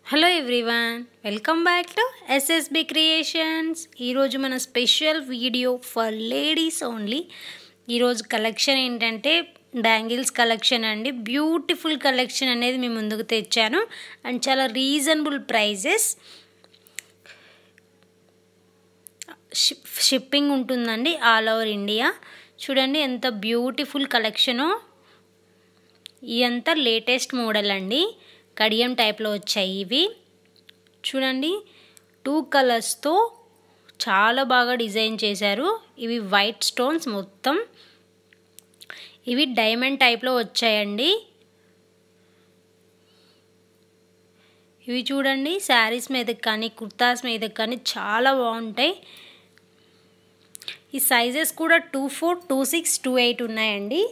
hello everyone welcome back to SSB creations ఈరోజు మన special video for ladies only ఈరోజు collection ఏంటంటే bangles collection అండి బ్యూటిఫుల్ కలెక్షన్ అనేది మేము ముందుకు తెచ్చాను అండ్ చాలా రీజనబుల్ ప్రైజెస్ షిప్ షిప్పింగ్ ఉంటుందండి ఆల్ ఓవర్ ఇండియా చూడండి ఎంత బ్యూటిఫుల్ కలెక్షను ఇదంతా లేటెస్ట్ మోడల్ అండి కడియం టైప్లో వచ్చాయి ఇవి చూడండి టూ కలర్స్తో చాలా బాగా డిజైన్ చేశారు ఇవి వైట్ స్టోన్స్ మొత్తం ఇవి డైమండ్ టైప్లో వచ్చాయండి ఇవి చూడండి శారీస్ మీదకి కానీ కుర్తాస్ మీదకి కానీ చాలా బాగుంటాయి ఈ సైజెస్ కూడా two four two six two eight ఉన్నాయండి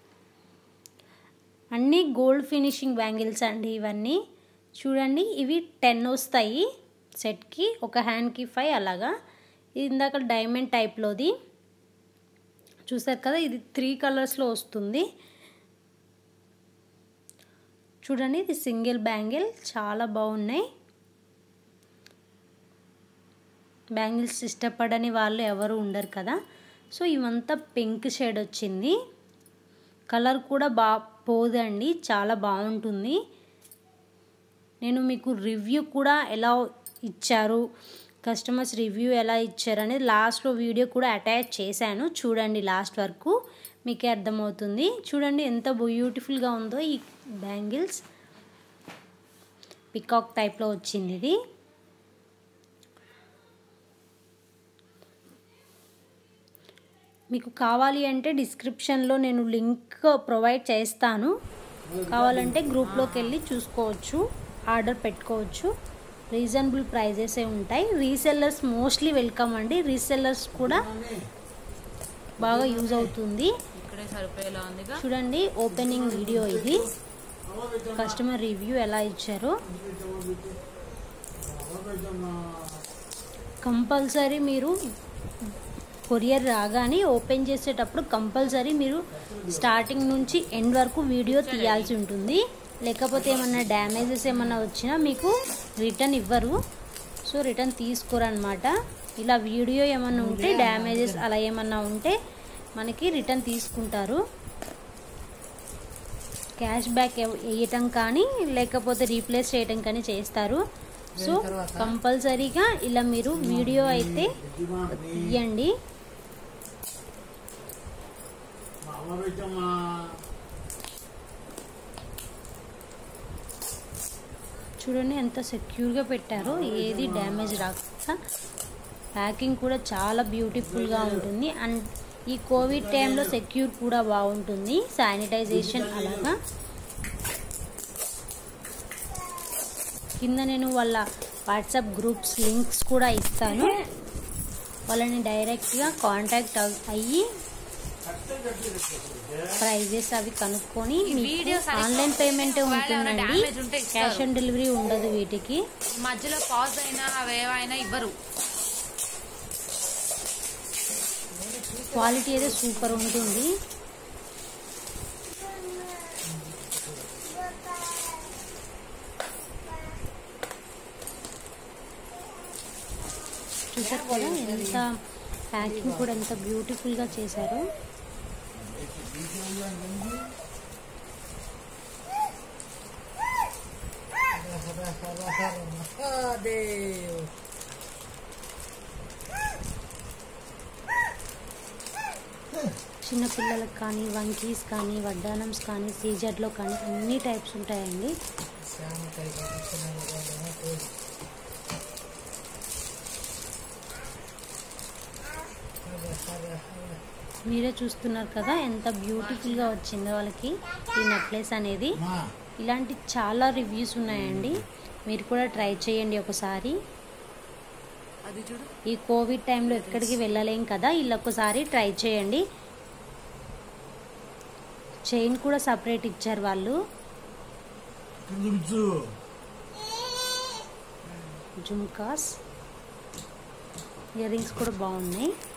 అన్నీ గోల్డ్ ఫినిషింగ్ బ్యాంగిల్స్ అండి ఇవన్నీ చూడండి ఇవి టెన్ వస్తాయి సెట్కి ఒక హ్యాండ్కి ఫైవ్ అలాగా ఇది ఇందాక డైమండ్ టైప్లోది చూసారు కదా ఇది త్రీ కలర్స్లో వస్తుంది చూడండి ఇది సింగిల్ బ్యాంగిల్ చాలా బాగున్నాయి బ్యాంగిల్స్ ఇష్టపడని వాళ్ళు ఎవరు ఉండరు కదా సో ఇవంతా పింక్ షేడ్ వచ్చింది కలర్ కూడా బా పోదండి చాలా బాగుంటుంది నేను మీకు రివ్యూ కూడా ఎలా ఇచ్చారు కస్టమర్స్ రివ్యూ ఎలా ఇచ్చారు అనేది లాస్ట్లో వీడియో కూడా అటాచ్ చేశాను చూడండి లాస్ట్ వరకు మీకే అర్థమవుతుంది చూడండి ఎంత బ్యూటిఫుల్గా ఉందో ఈ బ్యాంగిల్స్ పికాక్ టైప్లో వచ్చింది ఇది మీకు కావాలి అంటే డిస్క్రిప్షన్లో నేను లింక్ ప్రొవైడ్ చేస్తాను కావాలంటే గ్రూప్లోకి వెళ్ళి చూసుకోవచ్చు ఆర్డర్ పెట్టుకోవచ్చు రీజనబుల్ ప్రైజెసే ఉంటాయి రీసెల్లర్స్ మోస్ట్లీ వెల్కమ్ అండి రీసెల్లర్స్ కూడా బాగా యూజ్ అవుతుంది చూడండి ఓపెనింగ్ వీడియో ఇది కస్టమర్ రివ్యూ ఎలా ఇచ్చారో కంపల్సరీ మీరు కొరియర్ రాగానే ఓపెన్ చేసేటప్పుడు కంపల్సరీ మీరు స్టార్టింగ్ నుంచి ఎండ్ వరకు వీడియో తీయాల్సి ఉంటుంది లేకపోతే ఏమన్నా డ్యామేజెస్ ఏమన్నా వచ్చినా మీకు రిటర్న్ ఇవ్వరు సో రిటర్న్ తీసుకోరనమాట ఇలా వీడియో ఏమన్నా ఉంటే డ్యామేజెస్ అలా ఏమన్నా ఉంటే మనకి రిటర్న్ తీసుకుంటారు క్యాష్ బ్యాక్ వేయటం కానీ లేకపోతే రీప్లేస్ చేయటం కానీ చేస్తారు సో కంపల్సరీగా ఇలా మీరు వీడియో అయితే తీయండి చూడండి ఎంత సెక్యూర్గా పెట్టారో ఏది డ్యామేజ్ రాకుండా ప్యాకింగ్ కూడా చాలా బ్యూటిఫుల్గా ఉంటుంది అండ్ ఈ కోవిడ్ టైంలో సెక్యూర్ కూడా బాగుంటుంది శానిటైజేషన్ అలాగా కింద నేను వాళ్ళ వాట్సాప్ గ్రూప్స్ లింక్స్ కూడా ఇస్తాను వాళ్ళని డైరెక్ట్గా కాంటాక్ట్ అయ్యి ప్రైజెస్ అవి కనుక్కొని ఆన్లైన్ పేమెంట్ ఉంటుందండి క్యాష్ ఆన్ డెలివరీ ఉండదు వీటికి మధ్యలో పాజ్ అయినా అవేవైనా ఇవ్వరు క్వాలిటీ అయితే సూపర్ ఉంటుంది చూసారు కదా ఎంత ప్యాకింగ్ కూడా ఎంత బ్యూటిఫుల్గా చేశారు చిన్న పిల్లలకు కానీ వంకీస్ కానీ వడ్డానమ్స్ కానీ సీజర్లో కానీ అన్ని టైప్స్ ఉంటాయండి మీరే చూస్తున్నారు కదా ఎంత బ్యూటిఫుల్గా వచ్చిందో వాళ్ళకి ఈ నెక్లెస్ అనేది ఇలాంటి చాలా రివ్యూస్ ఉన్నాయండి మీరు కూడా ట్రై చేయండి ఒకసారి అది చూడు ఈ కోవిడ్ టైంలో ఎక్కడికి వెళ్ళలేం కదా ఇలా ఒకసారి ట్రై చేయండి చైన్ కూడా సపరేట్ ఇచ్చారు వాళ్ళు జుమ్కాస్ ఇయర్ రింగ్స్ కూడా బాగున్నాయి